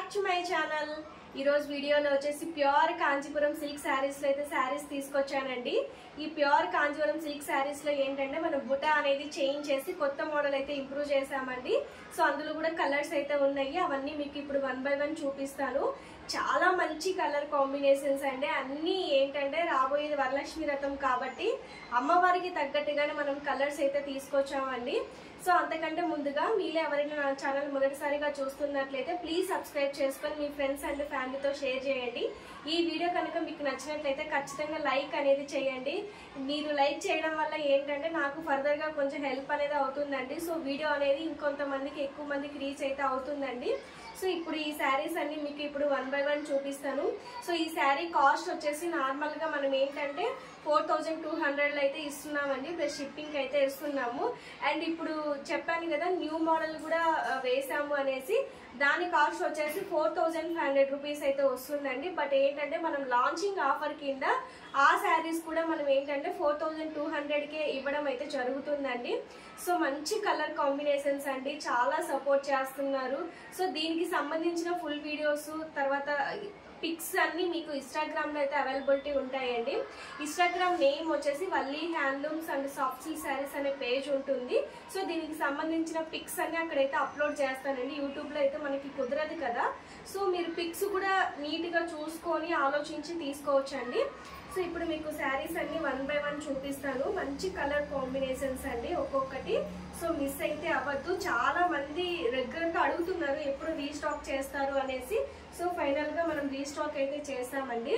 back to my channel ఈ రోజు వీడియోలో వచ్చేసి ప్యూర్ కాంచీపురం సిల్క్ శారీస్ లో అయితే శారీస్ తీసుకొచ్చానండి ఈ ప్యూర్ కాంచీపురం సిల్క్ శారీస్ లో ఏంటంటే మనం బుటా అనేది చేంజ్ చేసి కొత్త మోడల్ అయితే ఇంప్రూవ్ చేసామండి సో అందులో కూడా కలర్స్ అయితే ఉన్నాయి అవన్నీ మీకు ఇప్పుడు వన్ బై వన్ చూపిస్తాను చాలా మంచి కలర్ కాంబినేషన్స్ అండి అన్నీ ఏంటంటే రాబోయేది వరలక్ష్మి రథం కాబట్టి అమ్మవారికి తగ్గట్టుగానే మనం కలర్స్ అయితే తీసుకొచ్చామండి సో అంతకంటే ముందుగా మీలో ఎవరైనా నా ఛానల్ మొదటిసారిగా చూస్తున్నట్లయితే ప్లీజ్ సబ్స్క్రైబ్ చేసుకొని మీ ఫ్రెండ్స్ అండ్ ఫ్యామిలీతో షేర్ చేయండి ఈ వీడియో కనుక మీకు నచ్చినట్లయితే ఖచ్చితంగా లైక్ అనేది చేయండి మీరు లైక్ చేయడం వల్ల ఏంటంటే నాకు ఫర్దర్గా కొంచెం హెల్ప్ అనేది అవుతుందండి సో వీడియో అనేది ఇంకొంతమందికి ఎక్కువ మందికి రీచ్ అయితే అవుతుందండి సో ఇప్పుడు ఈ శారీస్ అన్ని మీకు ఇప్పుడు వన్ బై వన్ చూపిస్తాను సో ఈ శారీ కాస్ట్ వచ్చేసి నార్మల్ గా మనం ఏంటంటే ఫోర్ థౌజండ్ టూ హండ్రెడ్ అయితే ఇస్తున్నామండి ప్లస్ షిప్పింగ్ అయితే ఇస్తున్నాము అండ్ ఇప్పుడు చెప్పాను కదా న్యూ మోడల్ కూడా ఆ, వేసాము అనేసి దాని కాస్ట్ వచ్చేసి four thousand five hundred rupees అయితే వస్తుందండి బట్ ఏంటంటే మనం లాంచింగ్ ఆఫర్ కింద ఆ శారీస్ కూడా మనం ఏంటంటే ఫోర్ థౌజండ్ టూ హండ్రెడ్కే ఇవ్వడం అయితే జరుగుతుందండి సో మంచి కలర్ కాంబినేషన్స్ అండి చాలా సపోర్ట్ చేస్తున్నారు సో దీనికి సంబంధించిన ఫుల్ వీడియోస్ తర్వాత పిక్స్ అన్ని మీకు ఇన్స్టాగ్రామ్ లో అయితే అవైలబిలిటీ ఉంటాయండి ఇన్స్టాగ్రామ్ నేమ్ వచ్చేసి Valli handlooms and soft silk saris అనే పేజ్ ఉంటుంది సో దీనికి సంబంధించిన పిక్స్ అన్ని అక్కడైతే అప్లోడ్ చేస్తానండి యూట్యూబ్ లో అయితే మనకి కుదరదు కదా సో మీరు పిక్స్ కూడా నీట్ గా చూసుకొని ఆలోచించి తీసుకోవచ్చండి సో ఇప్పుడు మీకు శారీస్ అన్ని వన్ బై వన్ చూపిస్తాను మంచి కలర్ కాంబినేషన్స్ అండి ఒక్కొక్కటి సో మిస్ అయితే అవ్వద్దు చాలా మంది రెగ్యులర్ గా అడుగుతున్నారు ఎప్పుడు రీస్టాక్ చేస్తారు అనేసి సో ఫైనల్ గా మనం రీస్టాక్ అయితే చేస్తామండి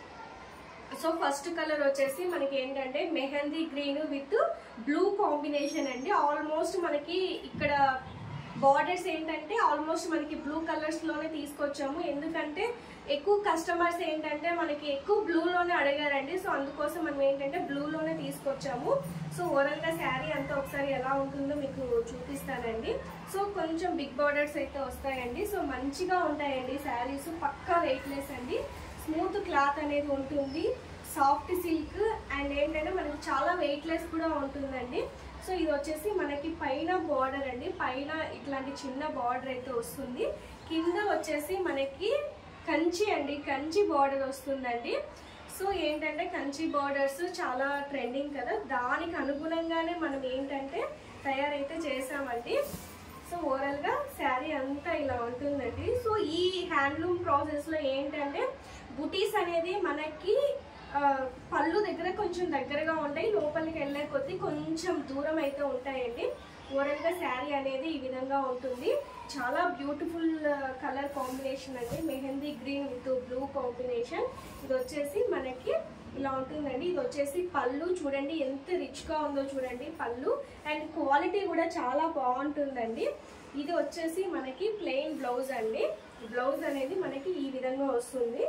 సో ఫస్ట్ కలర్ వచ్చేసి మనకి ఏంటంటే mehndi green with blue combination అండి ఆల్మోస్ట్ మనకి ఇక్కడ బార్డర్స్ ఏంటంటే ఆల్మోస్ట్ మనకి బ్లూ కలర్స్ లోనే తీసుకొచ్చాము ఎందుకంటే ఎక్కువ కస్టమర్స్ ఏంటంటే మనకి ఎక్కువ బ్లూ లోనే అడిగారండి సో అందుకోసం మనం ఏంటంటే బ్లూ లోనే తీసుకొచ్చాము సో ఓవరాల్ గా శారీ అంతా ఒకసారి ఎలా ఉంటుందో మీకు చూపిస్తానండి సో కొంచెం బిగ్ బార్డర్స్ అయితే వస్తాయండి సో మంచిగా ఉంటాయండి శారీస్ పక్కా వెయిట్లెస్ అండి స్మూత్ క్లాత్ అనేది ఉంటుంది సాఫ్ట్ సిల్క్ అండ్ ఏంటంటే మనకి చాలా వెయిట్లెస్ కూడా ఉంటుందండి సో ఇది వచ్చేసి మనకి పైన బార్డర్ అండి పైన ఇట్లాంటి చిన్న బార్డర్ అయితే వస్తుంది కింద వచ్చేసి మనకి కంచి అండి కంచి బార్డర్ వస్తుందండి సో ఏంటంటే కంచి బార్డర్స్ చాలా ట్రెండింగ్ కదా దానికి అనుగుణంగానే మనం ఏంటంటే తయారైతే చేసామండి సో ఓవరాల్ గా శారీ అంతా ఇలా ఉంటుందండి సో ఈ హ్యాండ్లూమ్ ప్రాసెస్ లో ఏంటంటే బుటీస్ అనేది మనకి ఆ, పళ్ళు దగ్గర కొంచెం దగ్గరగా ఉంటాయి లోపలికి వెళ్ళే కొద్దీ కొంచెం దూరం అయితే ఉంటాయండి ఓవరాల్ గా శారీ అనేది ఈ విధంగా ఉంటుంది చాలా బ్యూటిఫుల్ కలర్ కాంబినేషన్ అండి mehndi green with blue combination ఇది వచ్చేసి మనకి ఇలా ఉంటుందండి ఇది వచ్చేసి పళ్ళు చూడండి ఎంత రిచ్ గా ఉందో చూడండి పళ్ళు అండ్ క్వాలిటీ కూడా చాలా బాగుంటుందండి ఇది వచ్చేసి మనకి ప్లెయిన్ బ్లౌజ్ అండి బ్లౌజ్ అనేది మనకి ఈ విధంగా వస్తుంది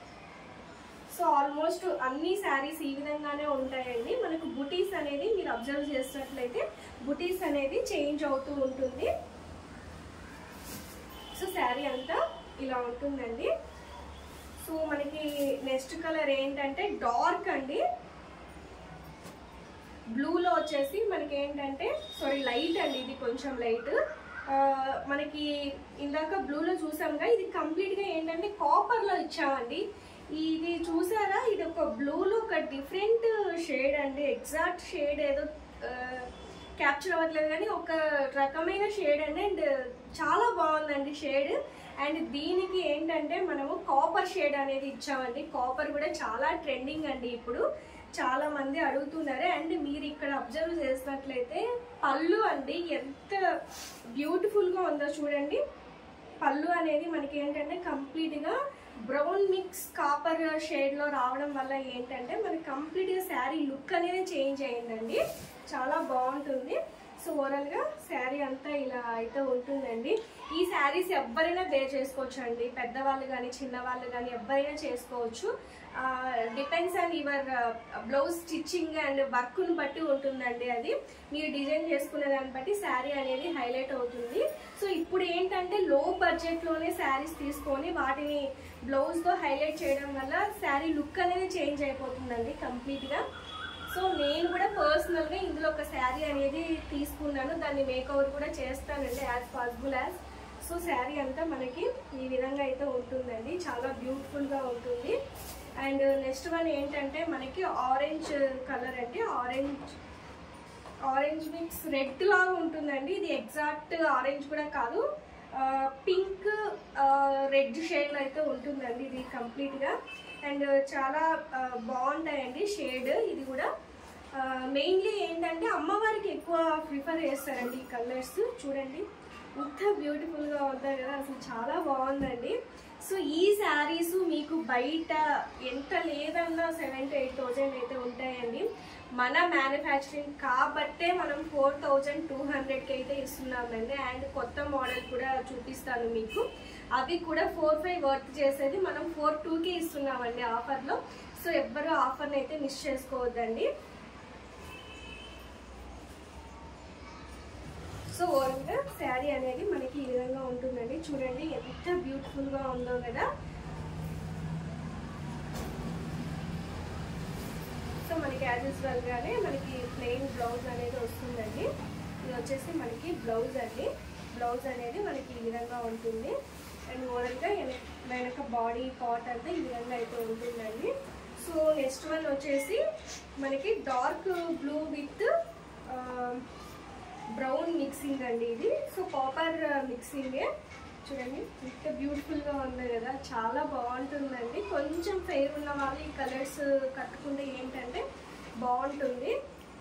సో ఆల్మోస్ట్ అన్ని శారీస్ ఈ విధంగానే ఉంటాయండి మనకు బుటీస్ అనేది మీరు అబ్జర్వ్ చేసినట్లయితే బుటీస్ అనేది చేంజ్ అవుతూ ఉంటుంది సో శారీ అంతా ఇలా ఉంటుందండి సో మనకి నెక్స్ట్ కలర్ ఏంటంటే డార్క్ అండి బ్లూలో వచ్చేసి మనకి ఏంటంటే సారీ లైట్ అండి ఇది కొంచెం లైట్ మనకి ఇందాక బ్లూలో చూసాంగా ఇది కంప్లీట్గా ఏంటంటే కాపర్లో ఇచ్చామండి ఇది చూసారా ఇది ఒక బ్లూలో ఒక డిఫరెంట్ షేడ్ అండి ఎగ్జాక్ట్ షేడ్ ఏదో క్యాప్చర్ అవ్వట్లేదు కానీ ఒక రకమైన షేడ్ అండి అండ్ చాలా బాగుందండి షేడ్ అండ్ దీనికి ఏంటంటే మనము కాపర్ షేడ్ అనేది ఇచ్చామండి కాపర్ కూడా చాలా ట్రెండింగ్ అండి ఇప్పుడు చాలా మంది అడుగుతున్నారు అండ్ మీరు ఇక్కడ అబ్జర్వ్ చేసినట్లయితే పళ్ళు అండి ఎంత బ్యూటిఫుల్ గా ఉందో చూడండి పళ్ళు అనేది మనకి ఏంటంటే కంప్లీట్ గా బ్రౌన్ మిక్స్ కాపర్ షేడ్ లో రావడం వల్ల ఏంటంటే మనకి కంప్లీట్ గా శారీ లుక్ అనేది చేంజ్ అయిందండి చాలా బాగుంటుంది సో ఓవరాల్ గా శారీ అంతా ఇలా అయితే ఉంటుందండి ఈ శారీస్ ఎవరైనా బేర్ చేసుకోవచ్చు అండి పెద్దవాళ్ళు కానీ చిన్నవాళ్ళు కానీ ఎవరైనా చేసుకోవచ్చు depends on your blouse stitching and వర్క్ను బట్టి ఉంటుందండి అది మీరు డిజైన్ చేసుకునే దాన్ని బట్టి శారీ అనేది హైలైట్ అవుతుంది సో ఇప్పుడు ఏంటంటే లో బడ్జెట్లోనే శారీస్ తీసుకొని వాటిని బ్లౌజ్తో హైలైట్ చేయడం వల్ల శారీ లుక్ అనేది చేంజ్ అయిపోతుందండి కంప్లీట్గా సో నేను కూడా పర్సనల్గా ఇందులో ఒక శారీ అనేది తీసుకున్నాను దాన్ని మేకఓవర్ కూడా చేస్తానండి as possible as so so sari అంతా మనకి ఈ విధంగా అయితే ఉంటుందండి చాలా బ్యూటిఫుల్గా ఉంటుంది అండ్ నెక్స్ట్ వన్ ఏంటంటే మనకి ఆరెంజ్ కలర్ అండి ఆరెంజ్ ఆరెంజ్ మిక్స్ రెడ్ లాగా ఉంటుందండి ఇది ఎగ్జాక్ట్ ఆరెంజ్ కూడా కాదు పింక్ రెడ్ షేడ్ అయితే ఉంటుందండి ఇది కంప్లీట్గా అండ్ చాలా ఆ, బాగుంటాయండి షేడ్ ఇది కూడా మెయిన్లీ ఏంటంటే అమ్మవారికి ఎక్కువ ప్రిఫర్ చేస్తారండి ఈ కలర్స్ చూడండి ఎంత బ్యూటిఫుల్గా ఉంటాయి కదా అసలు చాలా బాగుందండి సో ఈ శారీస్ మీకు బయట ఎంత లేదన్నా సెవెన్ టు ఎయిట్ థౌజండ్ అయితే ఉంటాయండి మన మ్యానుఫ్యాక్చరింగ్ కాబట్టే మనం ఫోర్ థౌజండ్ టూ హండ్రెడ్కి అయితే ఇస్తున్నామండి అండ్ కొత్త మోడల్ కూడా చూపిస్తాను మీకు అవి కూడా ఫోర్ ఫైవ్ వర్క్ చేసేది మనం ఫోర్ టూకి ఇస్తున్నామండి ఆఫర్లో సో ఎవ్వరూ ఆఫర్ని అయితే మిస్ చేసుకోవద్దండి సో ఓవరాల్గా శారీ అనేది మనకి ఈ విధంగా ఉంటుందండి చూడండి ఎంత బ్యూటిఫుల్గా ఉందో కదా సో మనకి యాజ్ యూజువల్ గానే మనకి ప్లెయిన్ బ్లౌజ్ అనేది వస్తుందండి ఇది వచ్చేసి మనకి బ్లౌజ్ అండి బ్లౌజ్ అనేది మనకి ఈ విధంగా ఉంటుంది అండ్ ఓవరాల్గా వెనక బాడీ పార్ట్ అంతా ఈ విధంగా అయితే ఉంటుందండి సో నెక్స్ట్ వన్ వచ్చేసి మనకి dark blue with brown mixing అండి ఇది సో కాపర్ మిక్సింగే చూడండి ఎంత బ్యూటిఫుల్గా ఉంది కదా చాలా బాగుంటుందండి కొంచెం ఫెయిర్ ఉన్న వాళ్ళు ఈ కలర్స్ కట్టుకుంటే ఏంటంటే బాగుంటుంది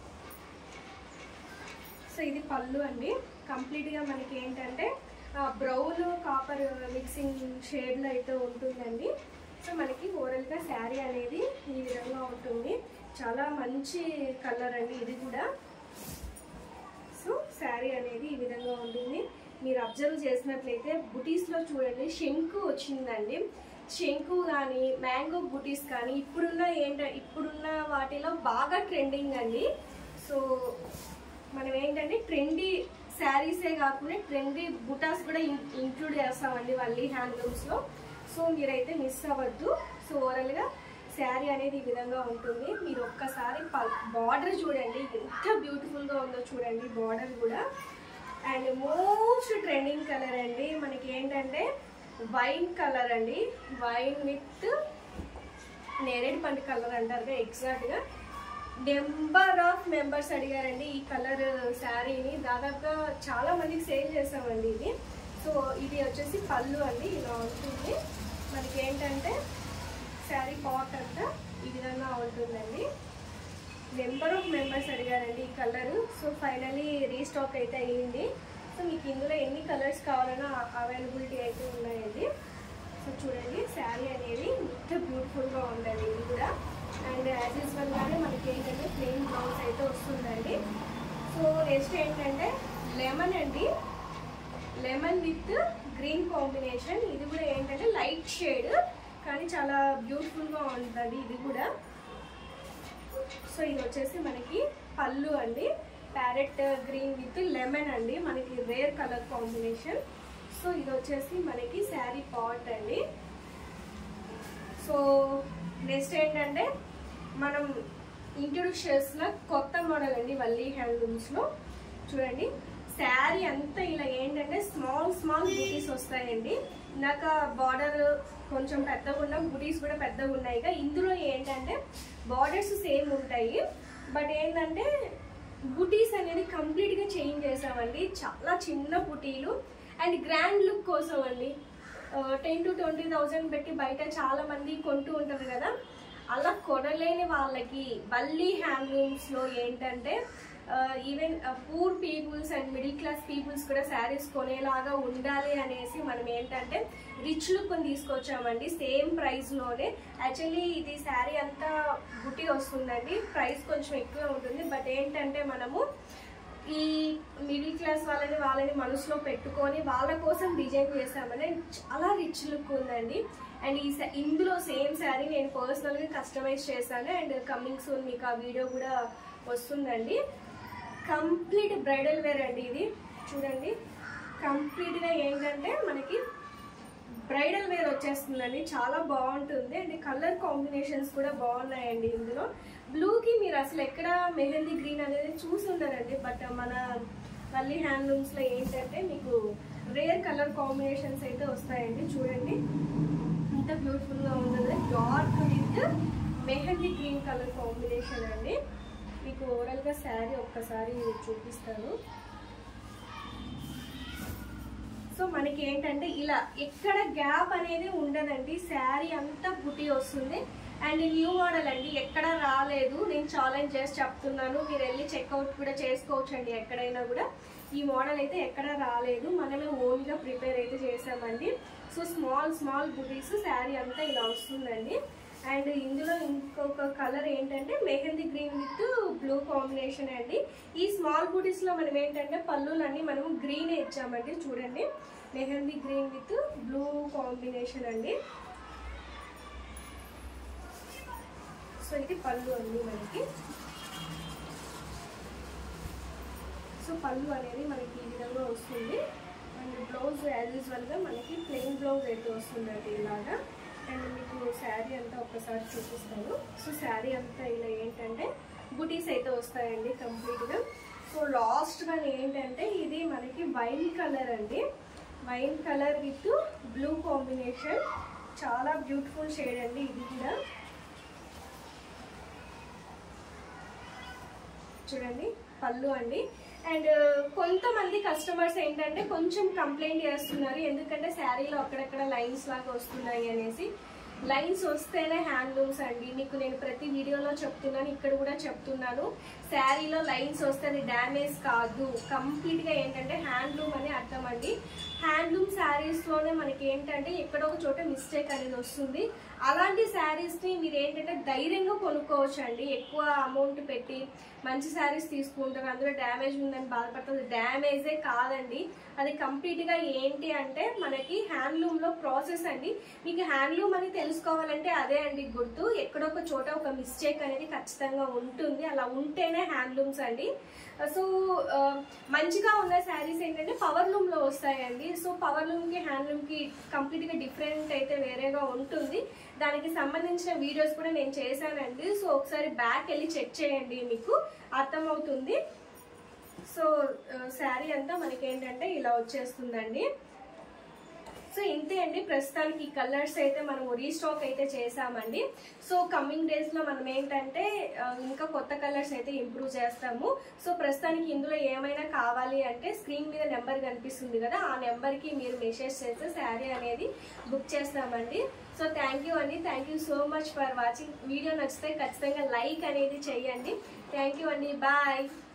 సో ఇది పళ్ళు అండి కంప్లీట్గా మనకి ఏంటంటే బ్రౌన్ కాపర్ మిక్సింగ్ షేడ్లో అయితే ఉంటుందండి సో మనకి ఓవరాల్గా శారీ అనేది ఈ విధంగా ఉంటుంది చాలా మంచి కలర్ అండి ఇది కూడా సో శారీ అనేది ఈ విధంగా ఉంటుంది మీరు అబ్జర్వ్ చేసినట్లయితే బుటీస్లో చూడండి శంకు వచ్చిందండి శంకు కానీ మ్యాంగో బుటీస్ కానీ ఇప్పుడున్న ఏంట ఇప్పుడున్న వాటిలో బాగా ట్రెండింగ్ అండి సో మనం ఏంటంటే ట్రెండీ శారీసే కాకుండా ట్రెండీ బుటాస్ కూడా ఇంక్లూడ్ చేస్తామండి వల్లి హ్యాండ్లూమ్స్లో సో మీరైతే మిస్ అవ్వద్దు సో ఓవరాల్గా శారీ అనేది ఈ విధంగా ఉంటుంది మీరు ఒక్కసారి బార్డర్ చూడండి ఎంత బ్యూటిఫుల్గా ఉందో చూడండి బార్డర్ కూడా అండ్ మోస్ట్ ట్రెండింగ్ కలర్ అండి మనకి ఏంటంటే వైన్ కలర్ అండి వైన్ విత్ నేరేడు పండు కలర్ అంటారు ఎగ్జాక్ట్గా నెంబర్ ఆఫ్ మెంబర్స్ అడిగారండి ఈ కలర్ శారీని దాదాపుగా చాలా మందికి సేల్ చేసామండి ఇది సో ఇది వచ్చేసి పళ్ళు అండి ఇలా ఉంటుంది మనకి ఏంటంటే శారీ పాట్ అంతా ఈ విధంగా ఉంటుందండి నెంబర్ ఆఫ్ మెంబర్స్ అడిగారండి ఈ కలర్ సో ఫైనలీ రీస్టాక్ అయితే అయ్యింది సో మీకు ఇందులో ఎన్ని కలర్స్ కావాలన్నా అవైలబిలిటీ అయితే ఉన్నాయండి సో చూడండి శారీ అనేది ఎంత బ్యూటిఫుల్గా ఉందండి ఇది కూడా అండ్ యాజ్ యూజువల్ గానే మనకి ఏంటంటే ప్లెయిన్ బ్లౌజ్ అయితే వస్తుందండి సో నెక్స్ట్ ఏంటంటే లెమన్ అండి లెమన్ విత్ గ్రీన్ కాంబినేషన్ ఇది కూడా ఏంటంటే లైట్ షేడ్ కానీ చాలా బ్యూటిఫుల్గా ఉంటుంది ఇది కూడా సో ఇది వచ్చేసి మనకి పళ్ళు అండి ప్యారెట్ గ్రీన్ విత్ లెమన్ అండి మనకి రేర్ కలర్ కాంబినేషన్ సో ఇది వచ్చేసి మనకి శారీ పాట్ అండి సో నెక్స్ట్ ఏంటంటే మనం ఇంట్రొడ్యూస్ చేసిన కొత్త మోడల్ అండి వల్లీ హ్యాండ్లూమ్స్లో చూడండి శారీ అంతా ఇలా ఏంటంటే స్మాల్ స్మాల్ బూటీస్ వస్తాయండి ఇందాక బార్డర్ కొంచెం పెద్దగా ఉన్న బూటీస్ కూడా పెద్దగా ఉన్నాయి ఇందులో ఏంటంటే బార్డర్స్ సేమ్ ఉంటాయి బట్ ఏంటంటే బుటీస్ అనేది కంప్లీట్గా చేంజ్ చేసామండి చాలా చిన్న బుటీలు అండ్ గ్రాండ్ లుక్ కోసం అండి టెన్ టు ట్వంటీ థౌజండ్ పెట్టి బయట చాలా మంది కొంటూ ఉంటారు కదా అలా కొనలేని వాళ్ళకి బల్లి హ్యాండ్లూమ్స్లో ఏంటంటే even poor peoples and middle class peoples కూడా శారీస్ కొనేలాగా ఉండాలి అనేసి మనం ఏంటంటే రిచ్ లుక్ తీసుకొచ్చామండి సేమ్ ప్రైస్లోనే యాక్చువల్లీ ఇది శారీ అంతా బుట్టి వస్తుందండి ప్రైస్ కొంచెం ఎక్కువ ఉంటుంది బట్ ఏంటంటే మనము ఈ మిడిల్ క్లాస్ వాళ్ళని వాళ్ళని మనసులో పెట్టుకొని వాళ్ళ కోసం డిజైన్ చేసామని చాలా రిచ్ లుక్ ఉందండి అండ్ ఈ సా- ఇందులో సేమ్ శారీ నేను పర్సనల్గా కస్టమైజ్ చేశాను అండ్ కమింగ్ సూన్ మీకు ఆ వీడియో కూడా వస్తుందండి కంప్లీట్ బ్రైడల్ వేర్ అండి ఇది చూడండి కంప్లీట్గా ఏంటంటే మనకి బ్రైడల్ వేర్ వచ్చేస్తుందండి చాలా బాగుంటుంది అండ్ కలర్ కాంబినేషన్స్ కూడా బాగున్నాయండి ఇందులో బ్లూకి మీరు అసలు ఎక్కడ మెహందీ గ్రీన్ అనేది చూసి ఉండరండి బట్ మన మళ్ళీ హ్యాండ్లూమ్స్లో ఏంటంటే మీకు రేర్ కలర్ కాంబినేషన్స్ అయితే వస్తాయండి చూడండి ఎంత బ్యూటిఫుల్ గా ఉంటుంది dark with mehndi green colour combination అండి మీకు ఓవరాల్ గా శారీ ఒక్కసారి చూపిస్తాను సో మనకి ఏంటంటే ఇలా ఎక్కడ గ్యాప్ అనేది ఉండదండి శారీ అంతా బుటీ వస్తుంది అండ్ న్యూ మోడల్ అండి ఎక్కడ రాలేదు నేను ఛాలెంజ్ చేసి చెప్తున్నాను మీరు వెళ్ళి చెక్అవుట్ కూడా చేసుకోవచ్చు అండి ఎక్కడైనా కూడా ఈ మోడల్ అయితే ఎక్కడ రాలేదు మనమే ఓన్గా ప్రిపేర్ అయితే చేసామండి సో స్మాల్ స్మాల్ బుటీస్ శారీ అంతా ఇలా వస్తుందండి అండ్ ఇందులో ఇంకొక కలర్ ఏంటంటే mehndi green with blue combination అండి ఈ స్మాల్ బూటీస్ లో మనం ఏంటంటే పళ్ళులన్నీ మనం గ్రీన్ ఇచ్చామండి చూడండి mehndi green with blue combination అండి సో ఇది పళ్ళు అండి మనకి సో పళ్ళు అనేది మనకి ఈ విధంగా వస్తుంది అండ్ బ్లౌజ్ యాజ్ యూజువల్గా మనకి ప్లెయిన్ బ్లౌజ్ అయితే వస్తుందండి ఇలాగా అండ్ మీకు శారీ అంతా ఒక్కసారి చూపిస్తాను సో శారీ అంతా ఇలా ఏంటంటే బుటీస్ అయితే వస్తాయండి కంప్లీట్గా సో లాస్ట్ వన్ ఏంటంటే ఇది మనకి వైన్ కలర్ అండి wine colour with blue combination చాలా బ్యూటిఫుల్ షేడ్ అండి ఇది కూడా చూడండి పళ్ళు అండి అండ్ కొంతమంది కస్టమర్స్ ఏంటంటే కొంచెం కంప్లైంట్ చేస్తున్నారు ఎందుకంటే శారీలో అక్కడక్కడ లైన్స్ లాగా వస్తున్నాయి అనేసి లైన్స్ వస్తేనే హ్యాండ్లూమ్స్ అండి మీకు నేను ప్రతి వీడియోలో చెప్తున్నాను ఇక్కడ కూడా చెప్తున్నాను శారీలో లైన్స్ వస్తే అది డ్యామేజ్ కాదు కంప్లీట్గా ఏంటంటే హ్యాండ్లూమ్ అని అర్థం అండి హ్యాండ్లూమ్ శారీస్లోనే మనకి ఏంటంటే ఎక్కడో ఒక చోట మిస్టేక్ అనేది వస్తుంది అలాంటి శారీస్ని మీరు ఏంటంటే ధైర్యంగా కొనుక్కోవచ్చు అండి ఎక్కువ అమౌంట్ పెట్టి మంచి శారీస్ తీసుకుంటారు అందులో డ్యామేజ్ ఉందని బాధపడుతుంది డ్యామేజే కాదండి అది కంప్లీట్గా ఏంటి అంటే మనకి హ్యాండ్లూమ్లో ప్రాసెస్ అండి మీకు హ్యాండ్లూమ్ అని తెలుసుకోవాలంటే అదే అండి గుర్తు ఎక్కడొక చోట ఒక మిస్టేక్ అనేది ఖచ్చితంగా ఉంటుంది అలా ఉంటేనే హ్యాండ్లూమ్స్ అండి సో ఆ, మంచిగా ఉన్న శారీస్ ఏంటంటే పవర్ లూమ్ లో వస్తాయండి సో పవర్ లూమ్ కి హ్యాండ్ లూమ్ కి కంప్లీట్ గా డిఫరెంట్ అయితే వేరేగా ఉంటుంది దానికి సంబంధించిన వీడియోస్ కూడా నేను చేశానండి సో ఒకసారి బ్యాక్ వెళ్ళి చెక్ చేయండి మీకు అర్థమవుతుంది సో శారీ అంతా మనకి ఏంటంటే ఇలా వచ్చేస్తుందండి సో ఇంతే అండి ప్రస్తుతానికి ఈ కలర్స్ అయితే మనం రీస్టాక్ అయితే చేసామండి సో కమింగ్ డేస్ లో మనం ఏంటంటే ఆ, ఇంకా కొత్త కలర్స్ అయితే ఇంప్రూవ్ చేస్తాము సో ప్రస్తుతానికి ఇందులో ఏమైనా కావాలి అంటే స్క్రీన్ మీద నెంబర్ కనిపిస్తుంది కదా ఆ నెంబర్ కి మీరు మెసేజ్ చేస్తే శారీ అనేది బుక్ చేస్తామండి సో థ్యాంక్ యూ అండి thank you so much for watching video నచ్చితే ఖచ్చితంగా లైక్ అనేది చేయండి థ్యాంక్ యూ అండి బాయ్